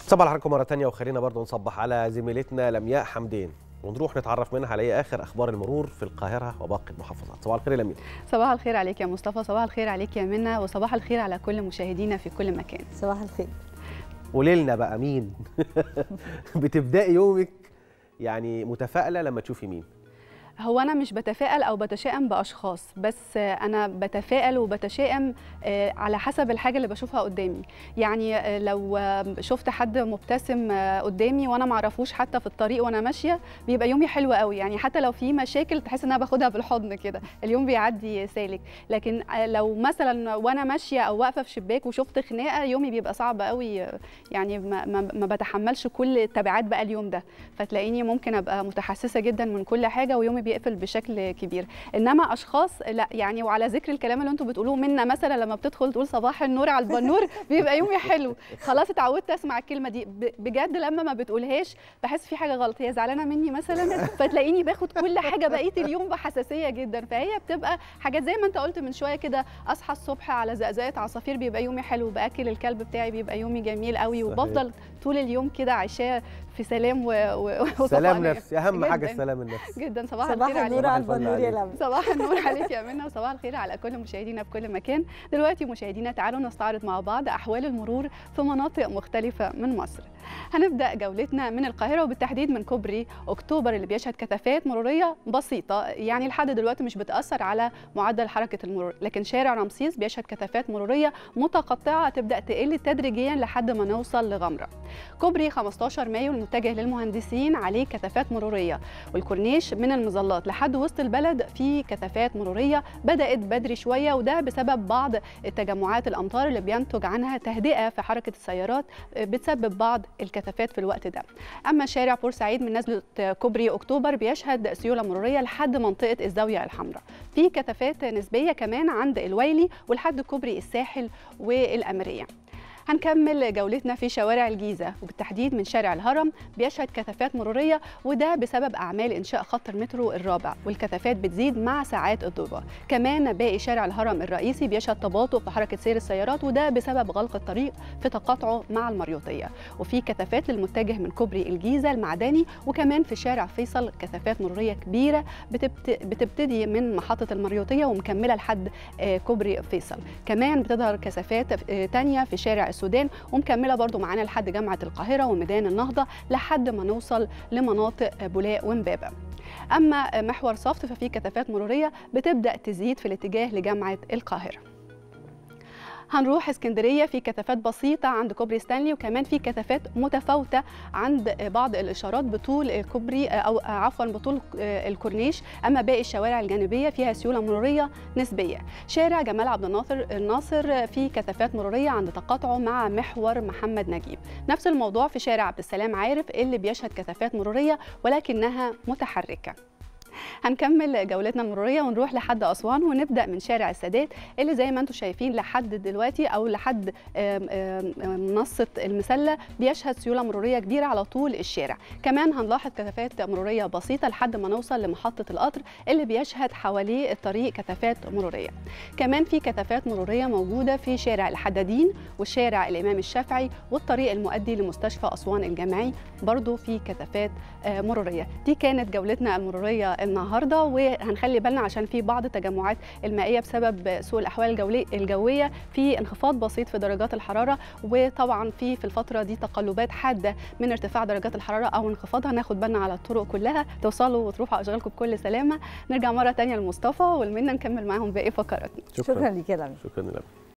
صباح عليكم مرة تانية وخلينا برضو نصبح على زميلتنا لمياء حمدين ونروح نتعرف منها على ايه اخر اخبار المرور في القاهرة وباقي المحافظات صباح الخير يا لمياء صباح الخير عليك يا مصطفى صباح الخير عليك يا منى وصباح الخير على كل مشاهدينا في كل مكان صباح الخير قولي لنا بقى مين بتبداي يومك يعني متفائلة لما تشوفي مين هو انا مش بتفائل او بتشائم باشخاص بس انا بتفائل وبتشائم على حسب الحاجه اللي بشوفها قدامي يعني لو شفت حد مبتسم قدامي وانا ما اعرفوش حتى في الطريق وانا ماشيه بيبقى يومي حلو قوي يعني حتى لو في مشاكل تحس ان انا باخدها بالحضن كده اليوم بيعدي سالك لكن لو مثلا وانا ماشيه او واقفه في شباك وشفت خناقه يومي بيبقى صعب قوي يعني ما, ما بتحملش كل تبعات بقى اليوم ده فتلاقيني ممكن ابقى متحسسه جدا من كل حاجه ويومي بيقفل بشكل كبير انما اشخاص لا يعني وعلى ذكر الكلام اللي انتم بتقولوه منا مثلا لما بتدخل تقول صباح النور على البنور بيبقى يومي حلو خلاص اتعودت اسمع الكلمه دي بجد لما ما بتقولهاش بحس في حاجه غلط هي زعلانه مني مثلا فتلاقيني باخد كل حاجه بقيه اليوم بحساسيه جدا فهي بتبقى حاجات زي ما انت قلت من شويه كده اصحى الصبح على زقزقه عصافير بيبقى يومي حلو باكل الكلب بتاعي بيبقى يومي جميل قوي وبفضل طول اليوم كده عايشاه في سلام و... و... سلام نفسي اهم حاجه السلام النفسي جدا صباح, صباح الخير النور على البنور يا لمى صباح النور عليك يا منى وصباح الخير على كل مشاهدينا في كل مكان دلوقتي مشاهدينا تعالوا نستعرض مع بعض احوال المرور في مناطق مختلفه من مصر هنبدا جولتنا من القاهره وبالتحديد من كوبري اكتوبر اللي بيشهد كثافات مروريه بسيطه يعني لحد دلوقتي مش بتاثر على معدل حركه المرور لكن شارع رمسيس بيشهد كثافات مروريه متقطعه تبدا تقل تدريجيا لحد ما نوصل لغمره كوبري 15 مايو المتجه للمهندسين عليه كثافات مروريه والكورنيش من المظلات لحد وسط البلد في كثافات مروريه بدات بدري شويه وده بسبب بعض تجمعات الامطار اللي بينتج عنها تهدئه في حركه السيارات بتسبب بعض الكثافات في الوقت ده اما شارع بورسعيد من نزله كوبري اكتوبر بيشهد سيوله مروريه لحد منطقه الزاويه الحمراء في كثافات نسبيه كمان عند الويلي ولحد كوبري الساحل والاميريه هنكمل جولتنا في شوارع الجيزة وبالتحديد من شارع الهرم بيشهد كثافات مرورية وده بسبب أعمال إنشاء خط المترو الرابع والكثافات بتزيد مع ساعات الذروة كمان باقي شارع الهرم الرئيسي بيشهد تباطؤ في حركة سير السيارات وده بسبب غلق الطريق في تقاطعه مع المريوطية وفي كثافات للمتجه من كوبري الجيزة المعدني وكمان في شارع فيصل كثافات مرورية كبيرة بتبت... بتبتدي من محطة المريوطية ومكملة لحد كوبري فيصل كمان بتظهر كثافات تانية في شارع السودان ومكمله برضو معانا لحد جامعه القاهره وميدان النهضه لحد ما نوصل لمناطق بولاق ومبابه اما محور صفت ففي كثافات مروريه بتبدا تزيد في الاتجاه لجامعه القاهره هنروح اسكندريه في كثافات بسيطه عند كوبري ستانلي وكمان في كثافات متفاوته عند بعض الاشارات بطول الكوبري او عفوا بطول الكورنيش اما باقي الشوارع الجانبيه فيها سيوله مروريه نسبيه شارع جمال عبد الناصر الناصر في كثافات مروريه عند تقاطعه مع محور محمد نجيب نفس الموضوع في شارع عبد السلام عارف اللي بيشهد كثافات مروريه ولكنها متحركه هنكمل جولتنا المروريه ونروح لحد اسوان ونبدا من شارع السادات اللي زي ما انتم شايفين لحد دلوقتي او لحد منصه المسله بيشهد سيوله مروريه كبيره على طول الشارع كمان هنلاحظ كثافات مروريه بسيطه لحد ما نوصل لمحطه القطر اللي بيشهد حواليه الطريق كثافات مروريه كمان في كثافات مروريه موجوده في شارع الحدادين وشارع الامام الشافعي والطريق المؤدي لمستشفى اسوان الجامعي برضو في كثافات مروريه دي كانت جولتنا المروريه النهارده وهنخلي بالنا عشان في بعض التجمعات المائيه بسبب سوء الاحوال الجويه في انخفاض بسيط في درجات الحراره وطبعا في في الفتره دي تقلبات حاده من ارتفاع درجات الحراره او انخفاضها ناخد بالنا على الطرق كلها توصلوا وتروحوا اشغالكم بكل سلامه نرجع مره ثانيه لمصطفى والمنا نكمل معاهم باقي فقراتنا شكرا, شكرا لك يا شكرا لك